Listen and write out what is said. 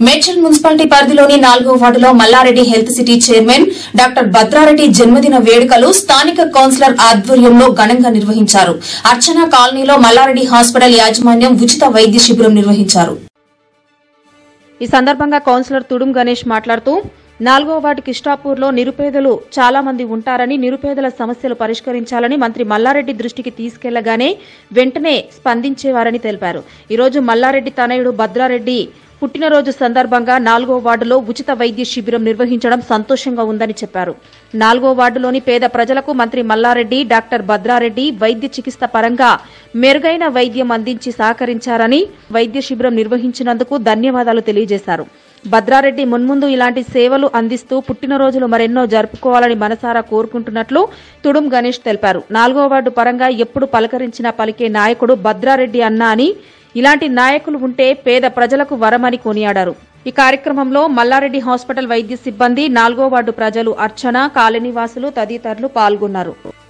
Medchal municipality పరిధిలోని నాలుగో వార్డులో Mallareddy health city chairman doctor Bhadrareddy జన్మదిన వేడుకలు స్థానిక కౌన్సిలర్ ఆధ్వర్యంలో ఘనంగా నిర్వహించారు అర్చన కాలనీలో మల్లారెడ్డి హాస్పిటల్ యాజమాన్యం ఉచిత వైద్య శిబిరం నిర్వహించారు ఈ సందర్భంగా కౌన్సిలర్ తుడుం గణేష్ మాట్లాడుతూ నాలుగో వార్డు కిష్టాపూర్లో నిరుపేదలు చాలా మంది ఉంటారని నిరుపేదల సమస్యలు పరిష్కరించాలని మంత్రి మల్లారెడ్డి దృష్టికి తీసుకెళ్లగానే వెంటనే స్పందించేవారని తెలిపారు ఈరోజు మల్లారెడ్డి తనయుడు భద్రారెడ్డి పుట్టినరోజు సందర్భంగా నాలుగో వార్డులో ఉచిత వైద్య శిబిరం నిర్వహించడం సంతోషంగా ఉందని చెప్పారు నాలుగో వార్డులోని పేద ప్రజలకు మంత్రి మల్లారెడ్డి డాక్టర్ భద్రారెడ్డి వైద్య చికిత్స పరంగా మెరుగైన వైద్యం అందించి సహకరించారని వైద్య శిబిరం నిర్వహించినందుకు ధన్యవాదాలు తెలియజేశారు భద్రారెడ్డి మున్ముందు ఇలాంటి సేవలు అందిస్తూ పుట్టినరోజులు మరెన్నో జరుపుకోవాలని మనసారా కోరుకుంటున్నట్లు తుడుం గణేష్ తెలిపారు నాలుగో వార్డు పరంగా ఎప్పుడు పలకరించినా పలికే నాయకుడు భద్రారెడ్డి అన్నా అని ఇలాంటి నాయకులు ఉంటే పేద ప్రజలకు వరమని కొనియాడారు ఈ కార్యక్రమంలో మల్లారెడ్డి హాస్పిటల్ వైద్య సిబ్బంది నాలుగో వార్డు ప్రజలు అర్చన కాలనీవాసులు తదితరులు పాల్గొన్నారు